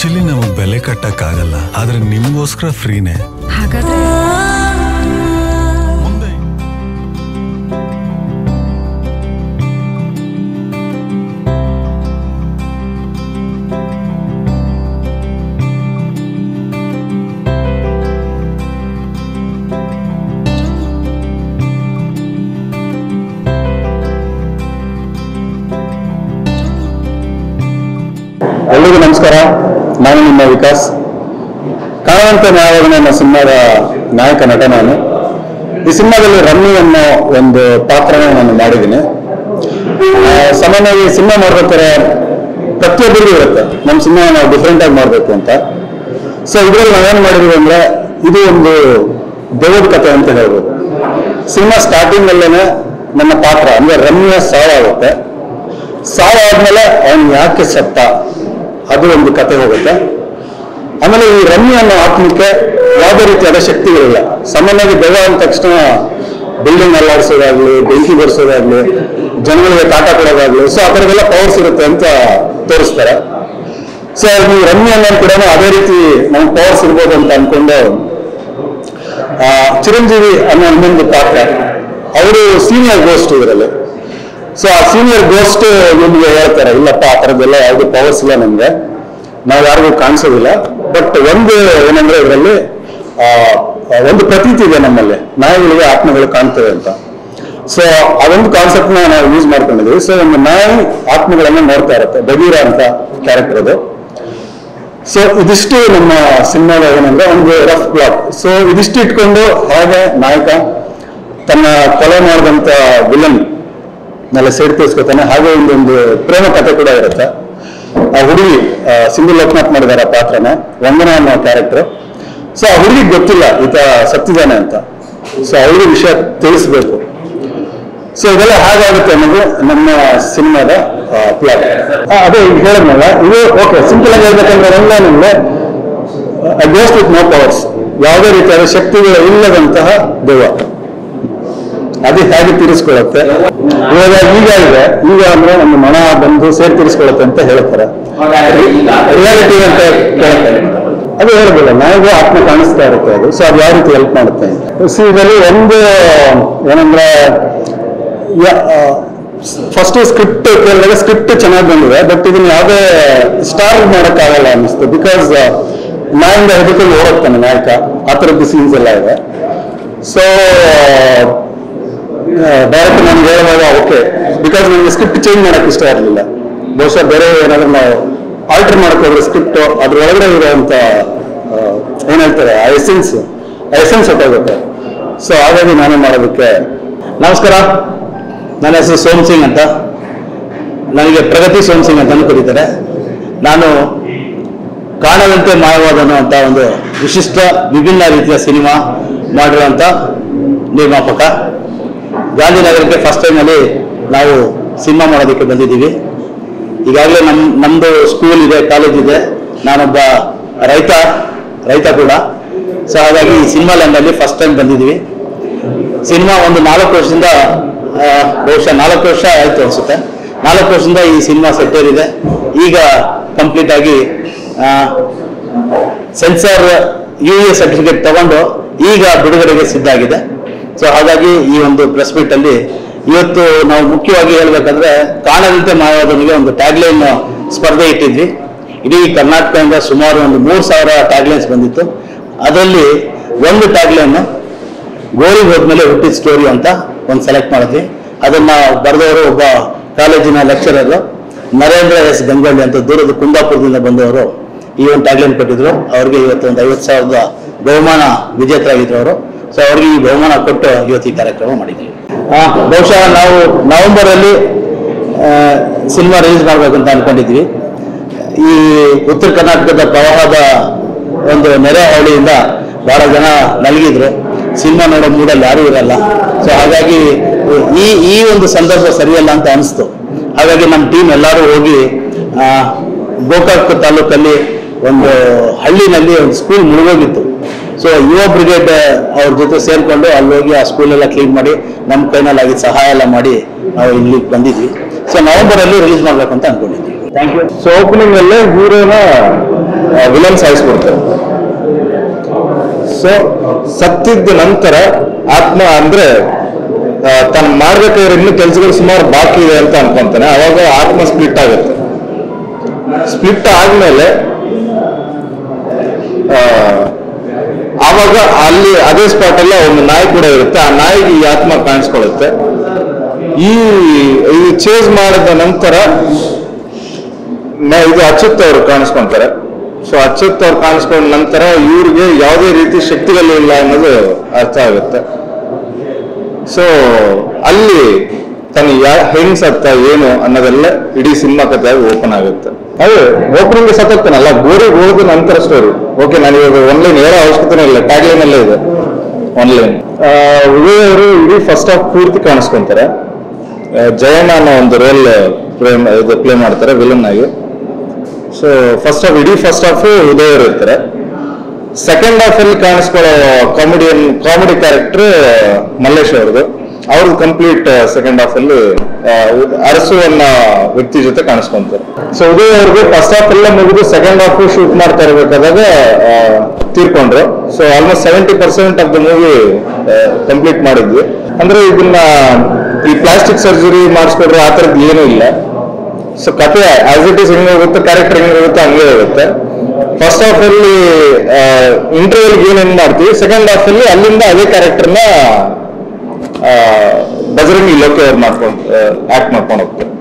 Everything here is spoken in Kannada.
ಆಕ್ಚುಲಿ ನಮಗ್ ಬೆಲೆ ಕಟ್ಟಕ್ಕಾಗಲ್ಲ ಆದ್ರೆ ನಿಮ್ಗೋಸ್ಕರ ಫ್ರೀನೇ ಹಾಗಾದ್ರೆ ಮುಂದೆ ಎಲ್ರಿಗೂ ನಮಸ್ಕಾರ ನಾನು ನಿಮ್ಮ ವಿಕಾಸ್ ಕಾಣುವಂತ ನ್ಯಾಯವಾದನೆ ಅನ್ನೋ ಸಿನಿಮಾದ ನಾಯಕ ನಟ ನಾನು ಈ ಸಿನಿಮಾದಲ್ಲಿ ರಮ್ಮಿ ಅನ್ನೋ ಒಂದು ಪಾತ್ರನ ನಾನು ಮಾಡಿದ್ದೀನಿ ಆ, ಸಾಮಾನ್ಯವಾಗಿ ಸಿನಿಮಾ ಮಾಡ್ಬೇಕಾದ್ರೆ ಪ್ರತಿಯೊಬ್ಬರಿಗೂ ಇರುತ್ತೆ ನಮ್ಮ ಸಿನಿಮಾ ನಾವು ಡಿಫ್ರೆಂಟ್ ಆಗಿ ಮಾಡಬೇಕು ಅಂತ ಸೊ ಇದರಲ್ಲಿ ನಾವೇನು ಮಾಡಿದ್ವಿ ಅಂದ್ರೆ ಇದು ಒಂದು ದೆವ್ವದ ಕಥೆ ಅಂತ ಹೇಳ್ಬೋದು ಸಿನಿಮಾ ಸ್ಟಾರ್ಟಿಂಗ್ ಅಲ್ಲೇನೆ ನನ್ನ ಪಾತ್ರ ಅಂದ್ರೆ ರಮ್ಯ ಸಾವಾಗುತ್ತೆ ಸಾವಾದ್ಮೇಲೆ ಅವನು ಯಾಕೆ ಸತ್ತ ಅದು ಒಂದು ಕತೆ ಹೋಗುತ್ತೆ ಆಮೇಲೆ ಈ ರಮ್ಯ ಅನ್ನೋ ಆತ್ಮಕ್ಕೆ ಯಾವುದೇ ರೀತಿಯಾದ ಶಕ್ತಿಗಳಿಲ್ಲ ಸಾಮಾನ್ಯವಾಗಿ ದೆವ್ವ ಅಂದ ತಕ್ಷಣ ಬಿಲ್ಡಿಂಗ್ ಅಲ್ಲಾಡಿಸೋದಾಗ್ಲಿ ಬೆಂಕಿ ಬರ್ಸೋದಾಗ್ಲಿ ಜನಗಳಿಗೆ ಕಾಟ ಕೊಡೋದಾಗ್ಲಿ ಸೊ ಆ ಥರದ್ದೆಲ್ಲ ಪವರ್ಸ್ ಇರುತ್ತೆ ಅಂತ ತೋರಿಸ್ತಾರೆ ಸೊ ಈ ರಮ್ಯ ಅನ್ನೋದು ಕೂಡ ಅದೇ ರೀತಿ ನಮ್ಗೆ ಪವರ್ಸ್ ಇರ್ಬೋದು ಅಂತ ಅನ್ಕೊಂಡು ಆ, ಚಿರಂಜೀವಿ ಅನ್ನೋ ಇನ್ನೊಂದು ಪಾತ್ರ ಅವರು ಸೀನಿಯರ್ ಗೋಸ್ಟ್ ಇದರಲ್ಲಿ ಸೊ ಆ ಸೀನಿಯರ್ ಗೋಸ್ಟ್ ನಿಮ್ಗೆ ಹೇಳ್ತಾರೆ ಇಲ್ಲಪ್ಪ ಆ ಥರದ್ದೆಲ್ಲ ಯಾವುದು ಪವರ್ಸ್ ಇಲ್ಲ ನಮ್ಗೆ ನಾವು ಯಾರಿಗೂ ಕಾಣಿಸೋದಿಲ್ಲ ಬಟ್ ಒಂದು ಏನಂದ್ರೆ ಇದರಲ್ಲಿ ಒಂದು ಪ್ರತೀತಿ ಇದೆ ನಮ್ಮಲ್ಲಿ ನಾಯಿಗಳಿಗೆ ಆತ್ಮಗಳು ಕಾಣ್ತವೆ ಅಂತ ಸೊ ಅದೊಂದು ಕಾನ್ಸೆಪ್ಟ್ ನಾವು ಯೂಸ್ ಮಾಡ್ಕೊಂಡಿದ್ವಿ ಸೊ ಒಂದು ನಾಯಿ ಆತ್ಮಗಳನ್ನ ನೋಡ್ತಾ ಇರುತ್ತೆ ಬಗೀರ ಅಂತ ಕ್ಯಾರೆಕ್ಟರ್ ಅದು ಸೊ ಇದಿಷ್ಟು ನಮ್ಮ ಸಿನಿಮಾದ ಏನಂದ್ರೆ ಒಂದು ರಫ್ ಪ್ಲಾಟ್ ಸೊ ಇದಿಷ್ಟು ಇಟ್ಕೊಂಡು ಹಾಗೆ ನಾಯಕ ತನ್ನ ಕೊಲೆ ಮಾಡಿದಂತ ವಿಲನ್ ನೆಲ ಸೈಡ್ ತೋರಿಸ್ಕೊತಾನೆ ಹಾಗೆ ಒಂದೊಂದು ಪ್ರೇಮ ಕಥೆ ಕೂಡ ಇರುತ್ತೆ ಆ ಹುಡುಗಿ ಆ, ಸಿಂಧು ಲೋಕನಾಥ್ ಮಾಡಿದಾರೆ ಆ ಪಾತ್ರನ ವಂದನ ಅನ್ನೋ ಕ್ಯಾರೆಕ್ಟರ್ ಸೊ ಆ ಹುಡುಗಿಗೆ ಗೊತ್ತಿಲ್ಲ ಈತ ಸತ್ತಿದ್ದಾನೆ ಅಂತ ಸೊ ಅವಳಿಗೆ ವಿಷಯ ತಿಳಿಸ್ಬೇಕು ಸೊ ಇದೆಲ್ಲ ಹಾಗಾಗುತ್ತೆ ಅನ್ನೋದು ನಮ್ಮ ಸಿನಿಮಾದ ಪ್ಲಾಟ್ ಅದೇ ಈಗ ಹೇಳಿದ್ನಲ್ಲ ಇದು ಓಕೆ ಸಿಂಪಲ್ ಆಗಿ ಹೇಳ್ಬೇಕಂದ್ರೆ ಒಂದೇನಂದ್ರೆ ಗೋಸ್ ವಿತ್ ನೋ ಪವರ್ಸ್ ಯಾವುದೇ ರೀತಿಯಾದ ಶಕ್ತಿಗಳು ಇಲ್ಲದಂತಹ ದೆವ್ವ ಅದು ಹೇಗೆ ತೀರಿಸ್ಕೊಳ್ಳುತ್ತೆ ಇವಾಗ ಈಗ ಇದೆ ಈಗ ಅಂದ್ರೆ ನಮ್ಮ ಮನ ಬಂದು ಸೇರಿ ತೀರಿಸ್ಕೊಳ್ಳುತ್ತೆ ಅಂತ ಹೇಳ್ತಾರೆ ರಿಯಾಲಿಟಿ ಅಂತ ಕೇಳ್ತಾರೆ ಅದು ಹೇಳ್ಬೋದ ನನಗೂ ಆತ್ಮ ಕಾಣಿಸ್ತಾ ಇರುತ್ತೆ ಅದು ಸೊ ಅದು ಯಾವ ರೀತಿ ಹೆಲ್ಪ್ ಮಾಡುತ್ತೆ ಸೊ ಇದರಲ್ಲಿ ಒಂದು ಏನಂದ್ರೆ ಫಸ್ಟ್ ಸ್ಕ್ರಿಪ್ಟ್ ಕೇಳಿದಾಗ ಸ್ಕ್ರಿಪ್ಟ್ ಚೆನ್ನಾಗಿ ಬಂದಿದೆ ಬಟ್ ಇದನ್ನ ಯಾವುದೇ ಸ್ಟಾರ್ ಮಾಡೋಕ್ಕಾಗಲ್ಲ ಅನ್ನಿಸ್ತು ಬಿಕಾಸ್ ನಾಯಿಂದ ಹೆದರ್ಕೊಂಡು ಓಡೋಗ್ತಾನೆ ನಾಯಕ ಆ ಥರದ್ದು ಸೀನ್ಸ್ ಎಲ್ಲ ಇದೆ ಸೊ ಡೈರೆಕ್ಟ್ ನನ್ಗೆ ಹೇಳುವಾಗ ಓಕೆ ಬಿಕಾಸ್ ನನಗೆ ಸ್ಕ್ರಿಪ್ಟ್ ಚೇಂಜ್ ಮಾಡಕ್ ಇಷ್ಟ ಇರಲಿಲ್ಲ ಬಹುಶಃ ಬೇರೆ ಏನಾದ್ರು ನಾವು ಆಲ್ಟರ್ ಮಾಡಕ್ ಹೋದ್ರೆ ಸ್ಕ್ರಿಪ್ಟ್ ಅದ್ರ ಒಳಗಡೆ ಇರುವಂತ ಆ, ಏನ್ ಹೇಳ್ತಾರೆ ಆ ಎಸೆನ್ಸ್ ಆ ಎಸೆನ್ಸ್ ಹೊಟ್ಟೋಗುತ್ತೆ ಸೊ ಹಾಗಾಗಿ ನಾನು ಮಾಡೋದಕ್ಕೆ ನಮಸ್ಕಾರ ನನ್ನ ಹೆಸರು ಸೋಮ್ ಸಿಂಗ್ ಅಂತ ನನಗೆ ಪ್ರಗತಿ ಸೋಮ್ ಸಿಂಗ್ ಅಂತಾನು ಕರೀತಾರೆ ನಾನು ಕಾಣದಂತೆ ಮಾಯವಾದನು ಅಂತ ಒಂದು ವಿಶಿಷ್ಟ ವಿಭಿನ್ನ ರೀತಿಯ ಸಿನಿಮಾ ಮಾಡಿರುವಂಥ ನಿರ್ಮಾಪಕ ಗಾಂಧಿನಗರಕ್ಕೆ ಫಸ್ಟ್ ಟೈಮಲ್ಲಿ ನಾವು ಸಿನಿಮಾ ಮಾಡೋದಕ್ಕೆ ಬಂದಿದ್ದೀವಿ ಈಗಾಗಲೇ ನಮ್ಮ ನಮ್ಮದು ಸ್ಕೂಲ್ ಇದೆ ಕಾಲೇಜ್ ಇದೆ ನಾನೊಬ್ಬ ರೈತ ರೈತ ಕೂಡ ಸೊ ಹಾಗಾಗಿ ಈ ಸಿನಿಮಾ ಲ್ಯಾಂಡಲ್ಲಿ ಫಸ್ಟ್ ಟೈಮ್ ಬಂದಿದ್ದೀವಿ ಸಿನಿಮಾ ಒಂದು ನಾಲ್ಕು ವರ್ಷದಿಂದ ಆ, ಬಹುಶಃ ನಾಲ್ಕು ವರ್ಷ ಆಯಿತು ಅನಿಸುತ್ತೆ ನಾಲ್ಕು ವರ್ಷದಿಂದ ಈ ಸಿನಿಮಾ ಸೆಟ್ಟೇರಿದೆ ಈಗ ಕಂಪ್ಲೀಟ್ ಆಗಿ ಸೆನ್ಸರ್ ಯು ಎ ಸರ್ಟಿಫಿಕೇಟ್ ತಗೊಂಡು ಈಗ ಬಿಡುಗಡೆಗೆ ಸಿದ್ಧ ಆಗಿದೆ ಸೊ ಹಾಗಾಗಿ ಈ ಒಂದು ಪ್ರೆಸ್ ಮೀಟ್ ಅಲ್ಲಿ ಇವತ್ತು ನಾವು ಮುಖ್ಯವಾಗಿ ಹೇಳ್ಬೇಕಂದ್ರೆ ಕಾಣದಂತೆ ಮಾಯವಾದನಿಗೆ ಒಂದು ಟ್ಯಾಗ್ಲೈನ್ ಸ್ಪರ್ಧೆ ಇಟ್ಟಿದ್ವಿ ಇಡೀ ಕರ್ನಾಟಕದಿಂದ ಸುಮಾರು ಒಂದು ಮೂರು ಸಾವಿರ ಟ್ಯಾಗ್ಲೈನ್ಸ್ ಬಂದಿತ್ತು ಅದರಲ್ಲಿ ಒಂದು ಟ್ಯಾಗ್ಲೈನ್ ಗೋರಿಗೆ ಹೋದ್ಮೇಲೆ ಹುಟ್ಟಿದ ಸ್ಟೋರಿ ಅಂತ ಒಂದು ಸೆಲೆಕ್ಟ್ ಮಾಡಿದ್ವಿ ಅದನ್ನ ಬರೆದವರು ಒಬ್ಬ ಕಾಲೇಜಿನ ಲೆಕ್ಚರರ್ ನರೇಂದ್ರ ಎಸ್ ಗಂಗೊಳ್ಳಿ ಅಂತ ದೂರದ ಕುಂದಾಪುರದಿಂದ ಬಂದವರು ಈ ಒಂದು ಟ್ಯಾಗ್ಲೈನ್ ಕೊಟ್ಟಿದ್ರು ಅವ್ರಿಗೆ ಇವತ್ತು ಒಂದು ಐವತ್ತು ಸಾವಿರದ ಬಹುಮಾನ ವಿಜೇತರಾಗಿದ್ರು ಅವರು ಸೊ ಅವ್ರಿಗೆ ಈ ಬಹುಮಾನ ಕೊಟ್ಟು ಇವತ್ತು ಈ ಕಾರ್ಯಕ್ರಮ ಮಾಡಿದ್ವಿ ಆ, ಬಹುಶಃ ನಾವು ನವೆಂಬರ್ ಅಲ್ಲಿ ಸಿನಿಮಾ ರಿಲೀಸ್ ಮಾಡ್ಬೇಕು ಅಂತ ಅನ್ಕೊಂಡಿದ್ವಿ ಈ ಉತ್ತರ ಕರ್ನಾಟಕದ ಪ್ರವಾಹದ ಒಂದು ನೆರೆ ಹಾವಳಿಯಿಂದ ಬಹಳ ಜನ ನಲಗಿದ್ರು ಸಿನಿಮಾ ನೋಡೋ ಮೂಡಲ್ಲಿ ಯಾರೂ ಇರಲ್ಲ ಸೊ ಹಾಗಾಗಿ ಈ ಈ ಒಂದು ಸಂದರ್ಭ ಸರಿಯಲ್ಲ ಅಂತ ಅನಿಸ್ತು ಹಾಗಾಗಿ ನಮ್ಮ ಟೀಮ್ ಎಲ್ಲರೂ ಹೋಗಿ ಆ, ಗೋಕಾಕ್ ತಾಲೂಕಲ್ಲಿ ಒಂದು ಹಳ್ಳಿನಲ್ಲಿ ಒಂದು ಸ್ಕೂಲ್ ಮುಳುಗೋಗಿತ್ತು ಸೊ ಯುವ ಬ್ರಿಗೇಡ್ ಅವ್ರ ಜೊತೆ ಸೇರ್ಕೊಂಡು ಅಲ್ಲಿ ಹೋಗಿ ಆ ಸ್ಕೂಲ್ ಎಲ್ಲ ಕ್ಲೀನ್ ಮಾಡಿ ನಮ್ಮ ಕೈನಲ್ಲಿ ಆಗಿದ್ದ ಸಹಾಯ ಎಲ್ಲ ಮಾಡಿ ನಾವು ಇಲ್ಲಿ ಬಂದಿದ್ವಿ ಸೊ ನವೆಂಬರ್ ಅಲ್ಲಿ ರಿಲೀಸ್ ಮಾಡ್ಬೇಕು ಅಂತ ಅನ್ಕೊಂಡಿದ್ವಿ ಥ್ಯಾಂಕ್ ಯು ಸೊ ಓಪನಿಂಗ್ ಅಲ್ಲೇ ಹೀರೋನ ವಿಲನ್ ಸಾಯಿಸ್ಬಿಡ್ತಾರೆ ಸೊ ಸತ್ತಿದ್ದ ನಂತರ ಆತ್ಮ ಅಂದ್ರೆ ಆ, ತಾನು ಮಾಡ್ಬೇಕಾದ್ರೆ ಇನ್ನು ಕೆಲಸಗಳು ಸುಮಾರು ಬಾಕಿ ಇದೆ ಅಂತ ಅನ್ಕೊಂತಾನೆ ಅವಾಗ ಆತ್ಮ ಸ್ಪ್ಲಿಟ್ ಆಗುತ್ತೆ ಸ್ಪ್ಲಿಟ್ ಆದ್ಮೇಲೆ ಆ, ಆವಾಗ ಅಲ್ಲಿ ಅದೇ ಸ್ಪಾಟ್ ಅಲ್ಲ ಒಂದು ನಾಯಿ ಕೂಡ ಇರುತ್ತೆ ಆ ನಾಯಿಗೆ ಈ ಆತ್ಮ ಕಾಣಿಸ್ಕೊಳ್ಳುತ್ತೆ ಈ ಇದು ಚೇಂಜ್ ಮಾಡಿದ ನಂತರ ನ- ಇದು ಅಚ್ಯುತ್ ಅವರು ಕಾಣಿಸ್ಕೊಂತಾರೆ ಸೊ ಅಚ್ಯುತ್ ಅವ್ರು ಕಾಣಿಸ್ಕೊಂಡ ನಂತರ ಇವ್ರಿಗೆ ಯಾವುದೇ ರೀತಿ ಶಕ್ತಿಗಳಿಲ್ಲ ಅನ್ನೋದು ಅರ್ಥ ಆಗುತ್ತೆ ಸೊ ಅಲ್ಲಿ ತನ್ನ ಯಾ ಹೆಂಗ್ ಸತ್ತ ಏನು ಅನ್ನೋದೆಲ್ಲ ಇಡೀ ಸಿನಿಮಾ ಕಥೆ ಓಪನ್ ಆಗುತ್ತೆ ಅದು ಓಪನಿಂಗ್ ಸತ್ತಾನಲ್ಲ ಗೋರಿಗೆ ಹೋದ ನಂತರ ಸ್ಟೋರಿ ಓಕೆ ನಾನು ಇವಾಗ ಒನ್ಲೈನ್ ಹೇಳೋ ಅವಶ್ಯಕತೆ ಇಲ್ಲ ಟ್ಯಾಗ್ಲೈನ್ ಅಲ್ಲೇ ಇದೆ ಒನ್ಲೈನ್ ಉದಯ್ ಅವರು ಇಡೀ ಫಸ್ಟ್ ಹಾಫ್ ಪೂರ್ತಿ ಕಾಣಿಸ್ಕೊಂತಾರೆ ಆ, ಜಯಣ್ಣ ಅನ್ನೋ ಒಂದು ರೋಲ್ ಪ್ಲೇ ಇದು ಪ್ಲೇ ಮಾಡ್ತಾರೆ ವಿಲನ್ ಆಗಿ ಸೊ ಫಸ್ಟ್ ಹಾಫ್ ಇಡೀ ಫಸ್ಟ್ ಹಾಫ್ ಉದಯ್ ಅವರು ಇರ್ತಾರೆ ಸೆಕೆಂಡ್ ಹಾಫ್ ಅಲ್ಲಿ ಕಾಣಿಸ್ಕೊಳ್ಳೋ ಕಾಮಿಡಿಯನ್ ಕಾಮಿಡಿ ಕ್ಯಾರೆಕ್ಟರ್ ಮಲ್ಲೇಶ್ ಅವ್ರದ್ದು ಅವ್ರದ್ದು ಕಂಪ್ಲೀಟ್ ಸೆಕೆಂಡ್ ಹಾಫ್ ಅಲ್ಲಿ ಆ, ಉದ್- ಅರಸು ಅನ್ನೋ ವ್ಯಕ್ತಿ ಜೊತೆ ಕಾಣಿಸ್ಕೊಂತಾರೆ ಸೊ ಉದಯ್ ಅವ್ರಿಗೆ ಫಸ್ಟ್ ಹಾಫ್ ಎಲ್ಲ ಮುಗಿದು ಸೆಕೆಂಡ್ ಹಾಫ್ ಶೂಟ್ ಮಾಡ್ತಾ ಇರ್ಬೇಕಾದಾಗ ಆ, ತೀರ್ಕೊಂಡ್ರು so almost seventy percent of the movie complete ಮಾಡಿದ್ವಿ ಅಂದ್ರೆ ಇದನ್ನ ಈ ಪ್ಲಾಸ್ಟಿಕ್ ಸರ್ಜರಿ ಮಾಡಿಸ್ಕೊಡ್ರೆ ಆ ಥರದ್ದು ಏನೂ ಇಲ್ಲ ಸೊ ಕಥೆ ಆಸ್ ಇಟ್ ಇಸ್ ಹೆಂಗೆ ಹೋಗುತ್ತೆ ಕ್ಯಾರೆಕ್ಟರ್ ಹೆಂಗೆ ಹೋಗುತ್ತೆ ಹಂಗೆ ಹೋಗುತ್ತೆ ಫಸ್ಟ್ ಹಾಫ್ ಅಲ್ಲಿ ಇಂಟರ್ವ್ಯೂಲ್ ಏನೇನ್ ಮಾಡ್ತೀವಿ ಸೆಕೆಂಡ್ ಹಾಫ್ ಅಲ್ಲಿ ಅಲ್ಲಿಂದ ಅದೇ ಕ್ಯಾರೆಕ್ಟರ್ನ ಬಜರಂಗಿ ಲೋಕೆ ಅವ್ರು ಮಾಡ್ಕೊಂಡು ಆಕ್ಟ್ ಮಾಡ್ಕೊಂಡು ಹೋಗ್ತಾರೆ